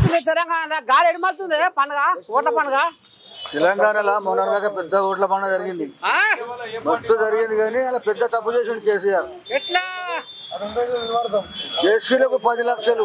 వస్తుంది తెలంగాణ గాలి ఎడమవుతుంది పండుగ ఓట్ల పండుగ తెలంగాణలో మొన్నటిదాకా పెద్ద ఓట్ల పండుగ జరిగింది ఆ? మస్తు జరిగింది కానీ అలా పెద్ద తప్పు చేసిండు కేసీఆర్ ఎట్లా ఎస్సీలకు పది లక్షలు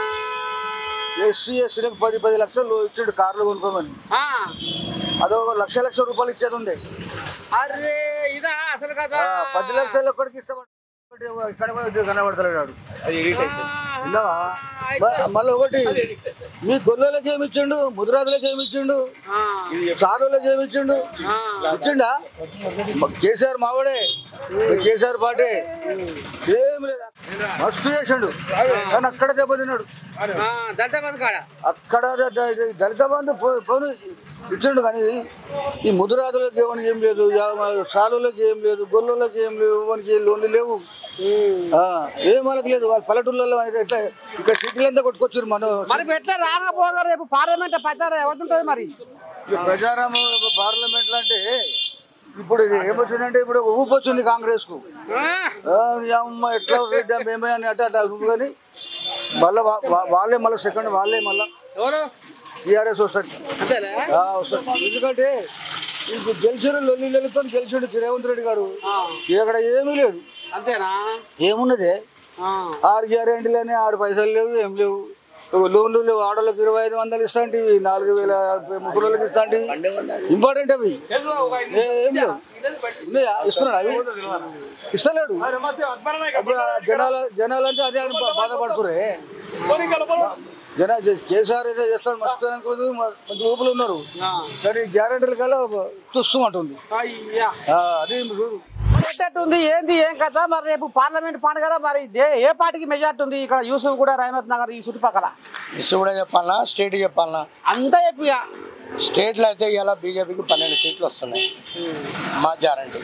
ఎస్సీ ఎస్సీలకు పది పది లక్షలు ఇచ్చిండు కార్లు కొనుక్కోమని ఆ. అదో లక్ష లక్ష రూపాయలు ఇచ్చేది ఉండే అరే ఇదా అసలు కదా ఆ, పది లక్షలు ఒక్కడికి ఇస్తామంటే ఇక్కడ కూడా కనబడతలేడు వాడు. విన్నావా మ- మళ్ళీ ఒకటి మీ గొల్లలకి ఏమి ఇచ్చిండు ముదిరాజులకు ఏమి ఇచ్చిండు సారులకు ఏమి ఇచ్చిండు ఇచ్చిండా మ- కేసీఆర్ మావాడే మీ కేసీఆర్ పాటే ఏం లేదు మస్తు చేసిండు కానీ అక్కడ దెబ్బతిన్నాడు దళిత బంధు కాడ అక్కడ ద- ద- దళిత బంధు పో- పోను ఇచ్చిండు కానీ ఈ ముదిరాజులకు ఏమని ఏం లేదు సాలులకు ఏం లేదు గొల్లలకు ఏం లేవు మనకి లోన్లు లేవు ఆ, ఏం వాళ్ళకి లేదు వాళ్ళ పల్లెటూళ్ళలో అయితే ఎట్లా ఇక్కడ సిటీలంతా కొట్టుకొచ్చారు మనం మరి ఇప్పుడు ఎట్లా రాకపోగా రేపు పార్లమెంట్ పెద్ద ఎవరుంటది మరి ఈ ప్రజారామ పార్లమెంట్ అంటే ఇప్పుడు ఇది ఏమొచ్చిందంటే ఇప్పుడు ఒక ఊపు వచ్చింది కాంగ్రెస్ కు ఆ? అమ్మ ఎట్లా రెడ్డి మేమే అని అంటే అట్లా నువ్వు కానీ మళ్ళీ వాళ్ళే మళ్ళీ సెకండ్ వాళ్ళే మళ్ళీ ఎవరు టీఆర్ఎస్ వస్తుంది అంతేలే ఆ, వస్తుంది ఎందుకంటే ఇప్పుడు గెలిచిన లొల్లి లొల్లితో గెలిచిండు రేవంత్ రెడ్డి గారు ఇక్కడ ఏమీ లేదు అంతేనా ఏమున్నదే ఆ. ఆరు గ్యారెంటీలని ఆరు పైసలు లేవు ఏం లేవు ఒక లోన్లు లేవు ఆడోళ్ళకి ఇరవై ఐదు వందలు ఇస్తాంటివి నాలుగు వేల ముగ్గురులకు ఇస్తాంటివి ఇంపార్టెంట్ అవి ఏ- ఏం లేవు ఉన్నాయా? ఇస్తున్నాడు అవి ఇస్తలేడు అప్పుడు ఆ జనాల జనాలంటే అదే అని బా- బాధపడుతురే జన కేసీఆర్ ఏదో చేస్తాడు మస్తు అనుకుంది మంచి ఊపులు ఉన్నారు కానీ గ్యారెంటీల కల్లా తుస్సు అంటుంది అయ్యా ఆ, అది చూడు ఎట్టట్టుంది ఏంది ఏం కథ మరి రేపు పార్లమెంట్ పండుగ మరి దే- ఏ పార్టీకి మెజార్టీ ఉంది ఇక్కడ యూసుఫ్ కూడా రహమత్ నగర్ ఈ చుట్టుపక్కల ఇసు కూడా చెప్పాలనా స్టేట్ చెప్పాలనా అంతా చెప్పిగా స్టేట్లో అయితే ఇలా బీజేపీకి పన్నెండు సీట్లు వస్తున్నాయి మా గ్యారంటీ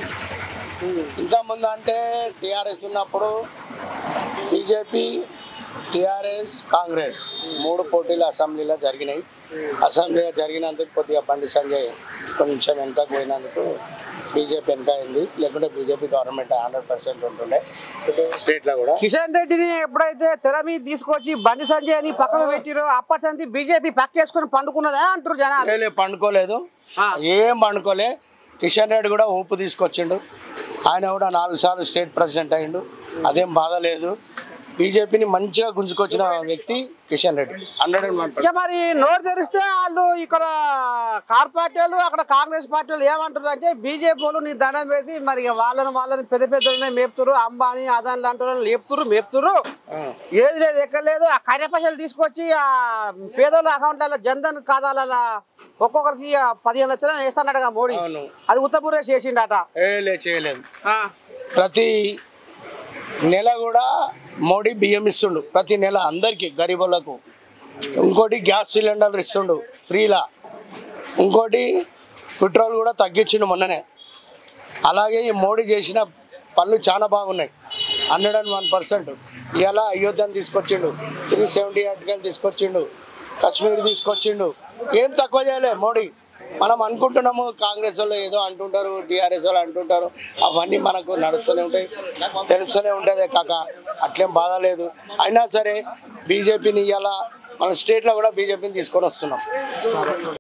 ఇంకా ముందు అంటే టీఆర్ఎస్ ఉన్నప్పుడు బీజేపీ టీఆర్ఎస్ కాంగ్రెస్ మూడు పోటీలు అసెంబ్లీలో జరిగినాయి అసెంబ్లీలో జరిగినందుకు కొద్దిగా బండి సంజయ్ కొంచెం వెనక పోయినందుకు బీజేపీ వెనక అయింది లేకుంటే బీజేపీ గవర్నమెంట్ హండ్రెడ్ పర్సెంట్ ఉంటుండే ఇటు స్టేట్లో కూడా కిషన్ రెడ్డిని ఎప్పుడైతే తెర మీద తీసుకొచ్చి బండి సంజయ్ అని పక్కకు పెట్టిరో అప్పటి సంది బీజేపీ పక్కేసుకొని పండుకున్నదా అంటారు జనాలు లే, లే, పండుకోలేదు ఆ. ఏం పండుకోలే కిషన్ రెడ్డి కూడా ఊపు తీసుకొచ్చిండు ఆయన కూడా నాలుగు సార్లు స్టేట్ ప్రెసిడెంట్ అయ్యిండు అదేం బాధలేదు బీజేపీని మంచిగా గుంజుకొచ్చిన వ్యక్తి Kishan Reddy hundred and one ఇక మరి నోరు తెరిస్తే వాళ్ళు ఇక్కడ కార్ పార్టీ వాళ్ళు అక్కడ కాంగ్రెస్ పార్టీ వాళ్ళు ఏమంటారు అంటే బీజేపీ వాళ్ళు నీ దండం పెడితే మరి ఇక వాళ్ళని వాళ్ళని పెద్ద పెద్దలనే మేపుతురు అంబానీ అదాని లాంటి వాళ్ళని లేపుతురు మేపుతురు ఏది లేదు ఎక్కడ లేదు ఆ కర్య పైసలు తీసుకొచ్చి ఆ పేదోళ్ళ అకౌంట్ల జన్ధన్ ఖాతాల ఒక్కొక్కరికి ఆ పదిహేను లక్షలు వేస్తాడట మోడీ అవును అది ఉత్తపూరే చేసిండట ఏ లే చేయలేదు ఆ, ప్రతి నెల కూడా మోడీ బియ్యం ఇస్తుండు ప్రతి నెల అందరికి గరీబులకు ఇంకోటి గ్యాస్ సిలిండర్లు ఇస్తుండు ఫ్రీలా ఇంకోటి పెట్రోల్ కూడా తగ్గించిండు మొన్ననే అలాగే ఈ మోడీ చేసిన పనులు చాలా బాగున్నాయి హండ్రెడ్ అండ్ వన్ పర్సెంట్ ఇలా అయోధ్యను తీసుకొచ్చిండు త్రీ సెవెంటీ ఆర్టికల్ తీసుకొచ్చిండు కాశ్మీర్ తీసుకొచ్చిండు ఏం తక్కువ చేయలే మోడీ మనం అనుకుంటున్నాము కాంగ్రెస్ వాళ్ళు ఏదో అంటుంటారు టీఆర్ఎస్ వాళ్ళు అంటుంటారు అవన్నీ మనకు నడుస్తూనే ఉంటాయి తెలుస్తూనే ఉంటుంది కాక అట్లేం బాధ లేదు అయినా సరే బీజేపీని ఇలా మన స్టేట్లో కూడా బీజేపీని తీసుకొని వస్తున్నాం